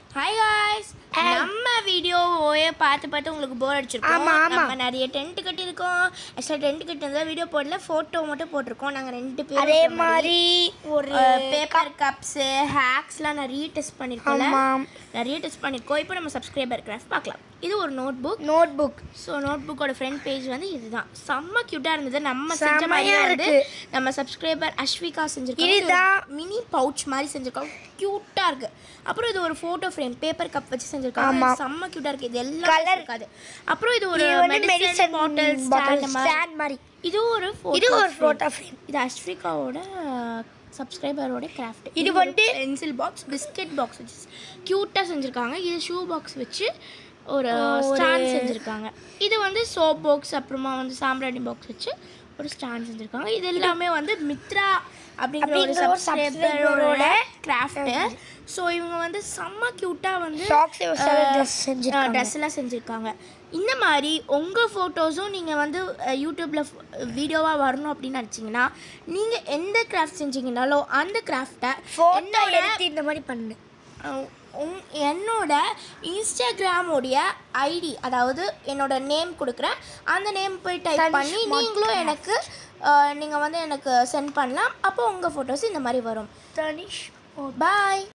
Hi guys நம்ம வீடியோவே பார்த்து பார்த்து உங்களுக்கு போர் அடிச்சிருக்கோம் ஆமா, ஆமா. நம்ம நிறைய டென்ட் கட்டியிருக்கோம் ஆக்சுவலாக டென்ட் கட்டியிருந்தா வீடியோ போடல ஃபோட்டோ மட்டும் போட்டிருக்கோம் நாங்கள் ரெண்டு பேரும் அதே இந்த மாதிரி ஒரு பேப்பர் கப்ஸு ஹேக்ஸ்லாம் நிறைய டெஸ்ட் பண்ணியிருக்கோம்ல ஆமாம் நிறைய டெஸ்ட் பண்ணியிருக்கோம் இப்போ நம்ம சப்ஸ்கிரைபர் கிராஃப்ட் பார்க்கலாம் இது ஒரு notebook notebook so note புக்கோட ஃப்ரண்ட் பேஜ் வந்து இதுதான் செம்ம க்யூட்டாக இருந்தது நம்ம செஞ்ச செம்மையா மாதிரியே இருந்து இருக்கு. நம்ம சப்ஸ்கிரைபர் அஸ்விகா செஞ்சிருக்காங்க இதுதான். மினி பவுச் மாதிரி செஞ்சிருக்காங்க க்யூட்டாக இருக்கு அப்புறம் இது ஒரு ஃபோட்டோ ஃப்ரேம் பேப்பர் கப் வச்சு செஞ்சிருக்காங்க ஆமா. செம்ம க்யூட்டாக இருக்கு இது எல்லாம் Colour. இருக்காது அப்புறம் இது ஒரு இது வந்து medicine medicine bottle bottle stand மாதிரி ஸ்டாண்ட் மாதிரி இது ஒரு இது photo ஒரு frame. ஃபோட்டோ ஃப்ரேம் இது அஸ்விகாவோட சப்ஸ்கிரைபரோட கிராஃப்ட் இது வந்து பென்சில் பாக்ஸ் பிஸ்கெட் பாக்ஸ் வச்சு க்யூட்டாக செஞ்சுருக்காங்க இது ஷூ பாக்ஸ் வச்சு ஒரு ஒரு- ஸ்டாண்ட் செஞ்சுருக்காங்க இது வந்து சோப் பாக்ஸ் அப்புறமா வந்து சாம்பிராணி பாக்ஸ் வச்சு ஒரு ஸ்டாண்ட் செஞ்சுருக்காங்க இது எல்லாமே வந்து மித்ரா அப்படிங்கிற ஒரு அப்படிங்கிற ஒரு சப்ஸ்கிரைபரோட subscriber-ஓட கிராஃப்ட்டு ஸோ இவங்க வந்து செம்ம க்யூட்டாக வந்து சாக்ஸ் ட்ரெஸ் செஞ்சிருக்காங்க ட்ரெஸ் எல்லாம் செஞ்சுருக்காங்க இந்த மாதிரி உங்கள் ஃபோட்டோஸும் நீங்கள் வந்து யூடியூப்பில் வீடியோவாக வரணும் அப்படின்னு நினச்சிங்கன்னா நீங்கள் எந்த கிராஃப்ட் செஞ்சீங்கனாலும் அந்த கிராஃப்டை ஃபோட்டோ எடுத்து இந்த மாதிரி பண்ணு உங் என்னோட இன்ஸ்டாகிராமோடைய ஐடி அதாவது என்னோட நேம் கொடுக்குறேன் அந்த நேம் போய் டைப் தனிஷ் பண்ணி மாட் நீங்களும் எனக்கு நீங்கள் வந்து எனக்கு சென்ட் பண்ணலாம் அப்போ உங்கள் ஃபோட்டோஸ் இந்த மாதிரி வரும் தனிஷ் பாய்